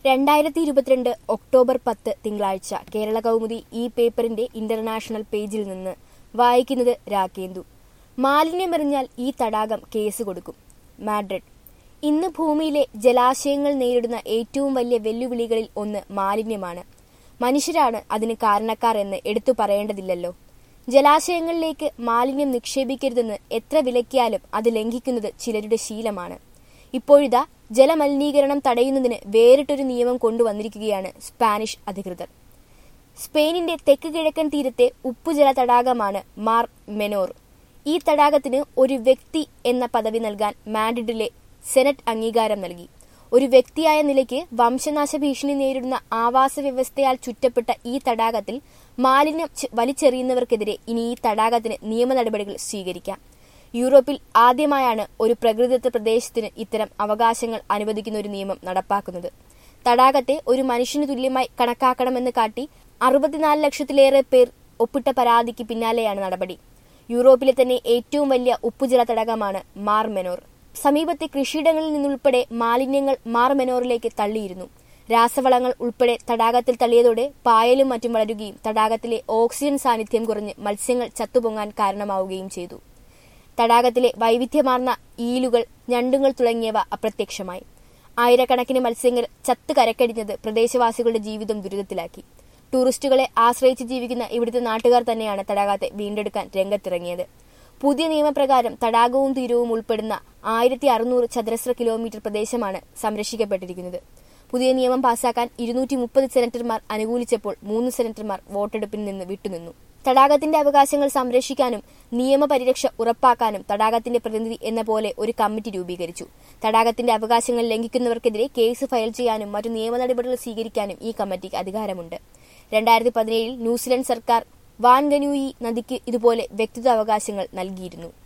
രണ്ടായിരത്തി ഇരുപത്തിരണ്ട് ഒക്ടോബർ പത്ത് തിങ്കളാഴ്ച കേരള കൗമുദി ഈ പേപ്പറിന്റെ ഇന്റർനാഷണൽ പേജിൽ നിന്ന് വായിക്കുന്നത് രാക്കേന്ദു മാലിന്യമെറിഞ്ഞാൽ ഈ തടാകം കേസ് കൊടുക്കും മാഡ്രിഡ് ഇന്ന് ഭൂമിയിലെ ജലാശയങ്ങൾ നേരിടുന്ന ഏറ്റവും വലിയ വെല്ലുവിളികളിൽ ഒന്ന് മാലിന്യമാണ് മനുഷ്യരാണ് അതിന് കാരണക്കാർ എന്ന് എടുത്തു പറയേണ്ടതില്ലല്ലോ ജലാശയങ്ങളിലേക്ക് മാലിന്യം നിക്ഷേപിക്കരുതെന്ന് എത്ര വിലക്കിയാലും അത് ലംഘിക്കുന്നത് ചിലരുടെ ശീലമാണ് ഇപ്പോഴിതാ ജലമലിനീകരണം തടയുന്നതിന് വേറിട്ടൊരു നിയമം കൊണ്ടുവന്നിരിക്കുകയാണ് സ്പാനിഷ് അധികൃതർ സ്പെയിനിന്റെ തെക്ക് കിഴക്കൻ തീരത്തെ ഉപ്പുജല തടാകമാണ് മാർ മെനോർ ഈ തടാകത്തിന് ഒരു വ്യക്തി എന്ന പദവി നൽകാൻ മാഡ്രിഡിലെ സെനറ്റ് അംഗീകാരം നൽകി ഒരു വ്യക്തിയായ നിലയ്ക്ക് വംശനാശ ഭീഷണി നേരിടുന്ന ആവാസ വ്യവസ്ഥയാൽ ചുറ്റപ്പെട്ട ഈ തടാകത്തിൽ മാലിന്യം ചെ- വലിച്ചെറിയുന്നവർക്കെതിരെ ഇനി ഈ തടാകത്തിന് നിയമ നടപടികൾ സ്വീകരിക്കാം യൂറോപ്പിൽ ആദ്യമായാണ് ഒരു പ്രകൃതിദത്ത പ്രദേശത്തിന് ഇത്തരം അവകാശങ്ങൾ അനുവദിക്കുന്ന ഒരു നിയമം നടപ്പാക്കുന്നത് തടാകത്തെ ഒരു മനുഷ്യന് തുല്യമായി കണക്കാക്കണമെന്ന് കാട്ടി അറുപത്തിനാല് ലക്ഷത്തിലേറെ പേർ ഒപ്പിട്ട പരാതിക്ക് പിന്നാലെയാണ് നടപടി യൂറോപ്പിലെ തന്നെ ഏറ്റവും വലിയ ഉപ്പുജല തടാകമാണ് മാർ മെനോർ സമീപത്തെ കൃഷിയിടങ്ങളിൽ നിന്നുൾപ്പെടെ മാലിന്യങ്ങൾ മാർ മെനോറിലേക്ക് തള്ളിയിരുന്നു രാസവളങ്ങൾ ഉൾപ്പെടെ തടാകത്തിൽ തള്ളിയതോടെ പായലും മറ്റും വളരുകയും തടാകത്തിലെ ഓക്സിജൻ സാന്നിധ്യം കുറഞ്ഞ് മത്സ്യങ്ങൾ ചത്തുപൊങ്ങാൻ കാരണമാവുകയും ചെയ്തു തടാകത്തിലെ വൈവിധ്യമാർന്ന ഈലുകൾ ഞണ്ടുകൾ തുടങ്ങിയവ അപ്രത്യക്ഷമായി ആയിരക്കണക്കിന് മത്സ്യങ്ങൾ ചത്ത് കരക്കടിഞ്ഞത് പ്രദേശവാസികളുടെ ജീവിതം ദുരിതത്തിലാക്കി ടൂറിസ്റ്റുകളെ ആശ്രയിച്ച് ജീവിക്കുന്ന ഇവിടുത്തെ നാട്ടുകാർ തന്നെയാണ് തടാകത്തെ വീണ്ടെടുക്കാൻ രംഗത്തിറങ്ങിയത് പുതിയ നിയമപ്രകാരം തടാകവും തീരവും ഉൾപ്പെടുന്ന ആയിരത്തി അറുന്നൂറ് ചതുരശ്ര കിലോമീറ്റർ പ്രദേശമാണ് സംരക്ഷിക്കപ്പെട്ടിരിക്കുന്നത് പുതിയ നിയമം പാസാക്കാൻ ഇരുന്നൂറ്റി മുപ്പത് സെനറ്റർമാർ അനുകൂലിച്ചപ്പോൾ മൂന്ന് സെനറ്റർമാർ വോട്ടെടുപ്പിൽ നിന്ന് വിട്ടുനിന്നു തടാകത്തിന്റെ അവകാശങ്ങൾ സംരക്ഷിക്കാനും നിയമപരിരക്ഷ ഉറപ്പാക്കാനും തടാകത്തിന്റെ പ്രതിനിധി എന്ന പോലെ ഒരു കമ്മിറ്റി രൂപീകരിച്ചു തടാകത്തിന്റെ അവകാശങ്ങൾ ലംഘിക്കുന്നവർക്കെതിരെ കേസ് ഫയൽ ചെയ്യാനും മറ്റു നിയമ നടപടികൾ സ്വീകരിക്കാനും ഈ കമ്മിറ്റിക്ക് അധികാരമുണ്ട് രണ്ടായിരത്തി പതിനേഴിൽ ന്യൂസിലൻഡ് സർക്കാർ വാൻഗനൂയി നദിക്ക് ഇതുപോലെ വ്യക്തിത്വ അവകാശങ്ങൾ നൽകിയിരുന്നു